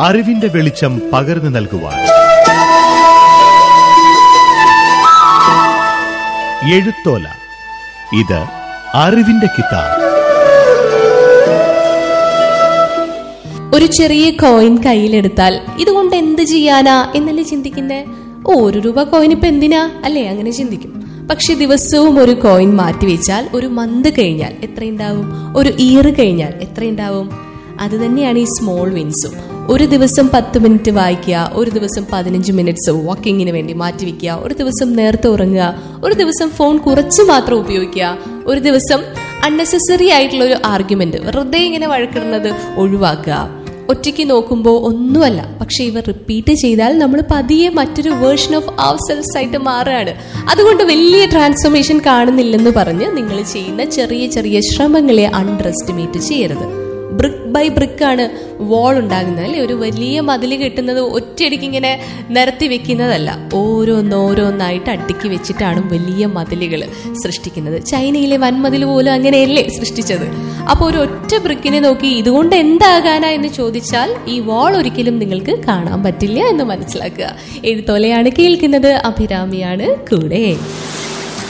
അറിവിന്റെ വെളിച്ചം പകർന്നു നൽകുവാൻ എഴുത്തോല ഇത് അറിവിന്റെ കിതാബ് ഒരു ചെറിയ കോയിൻ കയ്യിലെടുത്താൽ ഇതുകൊണ്ട് എന്ത് ചെയ്യാനാ എന്നല്ലേ ചിന്തിക്കുന്നേ ഓ ഒരു രൂപ കോയിൻ ഇപ്പൊ എന്തിനാ അല്ലേ അങ്ങനെ ചിന്തിക്കും പക്ഷെ ദിവസവും ഒരു കോയിൻ മാറ്റിവെച്ചാൽ ഒരു മന്ത് കഴിഞ്ഞാൽ എത്രയുണ്ടാവും ഒരു ഇയർ കഴിഞ്ഞാൽ എത്രയുണ്ടാവും അത് തന്നെയാണ് ഈ സ്മോൾ വിൻസും ഒരു ദിവസം പത്ത് മിനിറ്റ് വായിക്കുക ഒരു ദിവസം പതിനഞ്ച് മിനിറ്റ്സ് വാക്കിങ്ങിന് വേണ്ടി മാറ്റിവെക്കുക ഒരു ദിവസം നേരത്തെ ഉറങ്ങുക ഒരു ദിവസം ഫോൺ കുറച്ച് മാത്രം ഉപയോഗിക്കുക ഒരു ദിവസം അൺനെസസറി ആയിട്ടുള്ള ഒരു ആർഗ്യുമെന്റ് വെറുതെ ഇങ്ങനെ വഴക്കിടുന്നത് ഒഴിവാക്കുക ഒറ്റയ്ക്ക് നോക്കുമ്പോൾ ഒന്നുമല്ല പക്ഷെ ഇവ റിപ്പീറ്റ് ചെയ്താൽ നമ്മൾ പതിയെ മറ്റൊരു വേർഷൻ ഓഫ് അവർ സെൽസ് ആയിട്ട് മാറുകയാണ് അതുകൊണ്ട് വലിയ ട്രാൻസ്ഫോർമേഷൻ കാണുന്നില്ലെന്ന് പറഞ്ഞ് നിങ്ങൾ ചെയ്യുന്ന ചെറിയ ചെറിയ ശ്രമങ്ങളെ അണ്ടർ എസ്റ്റിമേറ്റ് ചെയ്യരുത് ബ്രിക്ക് ബൈ ബ്രിക്ക് ആണ് വാൾ ഉണ്ടാകുന്നത് അല്ലെ ഒരു വലിയ മതിൽ കെട്ടുന്നത് ഒറ്റയടിക്ക് ഇങ്ങനെ നിരത്തി വെക്കുന്നതല്ല ഓരോന്നോരോന്നായിട്ട് അടുക്കി വെച്ചിട്ടാണ് വലിയ മതിലുകൾ സൃഷ്ടിക്കുന്നത് ചൈനയിലെ വൻമതിൽ പോലും അങ്ങനെയല്ലേ സൃഷ്ടിച്ചത് അപ്പോൾ ഒരു ഒറ്റ ബ്രിക്കിനെ നോക്കി ഇതുകൊണ്ട് എന്താകാനാ എന്ന് ചോദിച്ചാൽ ഈ വാൾ ഒരിക്കലും നിങ്ങൾക്ക് കാണാൻ പറ്റില്ല എന്ന് മനസ്സിലാക്കുക എഴുത്തോലയാണ് കേൾക്കുന്നത് അഭിരാമിയാണ് കൂടെ